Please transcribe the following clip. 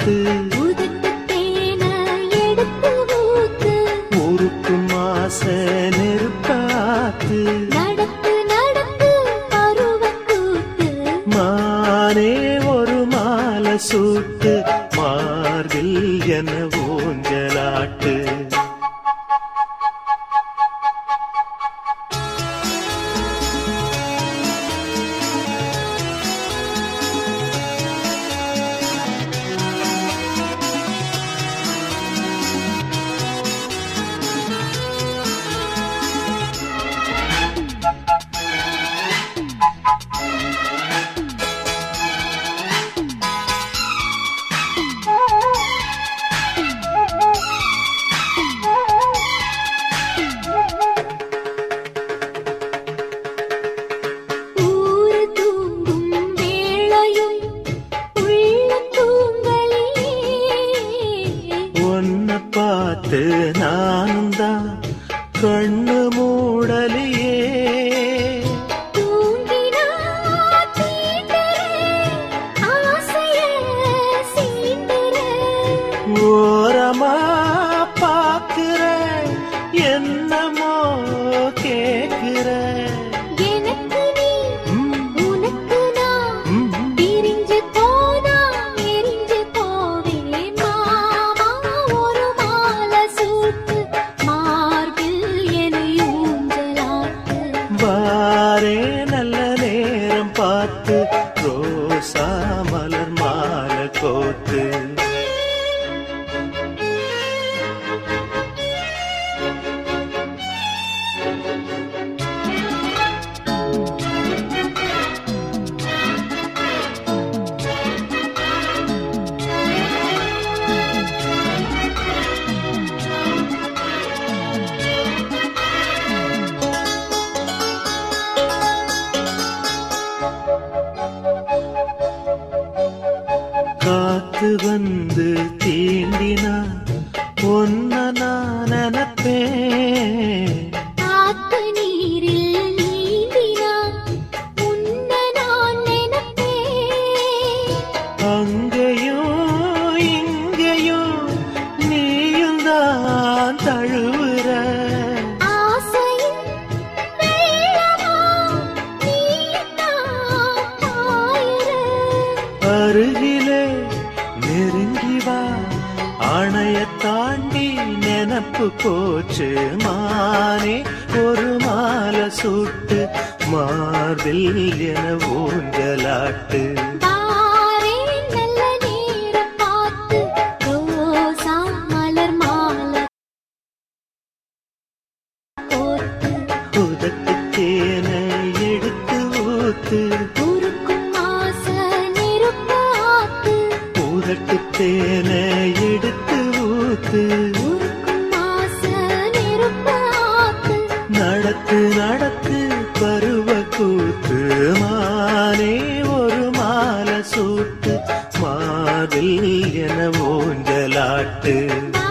ஆத்து உதட்டு தேன எடுத்து ஊத்து ஊருக்கும் ஆச நெருப்பாத்து நடத்து நடத்து பருவக்கூத்து மானே ஒரு மாலை சூட்டு மார்பில் என ஊஞ்சலாட்டு ஊரு தூங்கும் வேளையும் உள்ள தூங்கலியே உன்னை பார்த்து நானும் தான் கண்ணு மூடலியே தூங்கினா தீண்டுற ஆசைய சீண்டுற ஓரமா பாக்குற என்னமோ கேக்குற எனக்கு நீ உனக்கு நான் பிரிஞ்சு போனா எரிஞ்சு போவேன் மாமா ஒரு மாலை சூட்டு மார்பில் என்னை ஊஞ்சலாட்டு வாரே நல்ல நேரம் பார்த்து ரோசா மலர் மாலை கோத்து காத்து வந்து தீண்டினா ஒன்ன நான் நினைப்பேன் ஆத்து நீரில் நீந்தினா உன்னை நான் நினைப்பேன் அங்கேயும் இங்கேயும் நீயும் தான் தழுவுற ஆசையின் வெள்ளமா நீதான் பாயுற அருகிலே நெருங்கி வா அணைய தாண்டி நினப்பு போச்சு மானே ஒரு மாலை சூட்டு மார்பில் என ஊஞ்சலாட்டு பாரே நல்ல நேரம் பார்த்து ரோசா மலர் மாலை கோர்த்து உதட்டு தேன எடுத்து ஊத்து உருக்கும் ஆசை நெருப்பு ஆத்து உதட்டு தேன எடுத்து ஊத்து உருக்கும் ஆசை நெருப்பு ஆத்து நடத்து நடத்து பருவ கூத்து மானே ஒரு மாலை சூட்டு மார்பில் என ஊஞ்சலாட்டு பாரே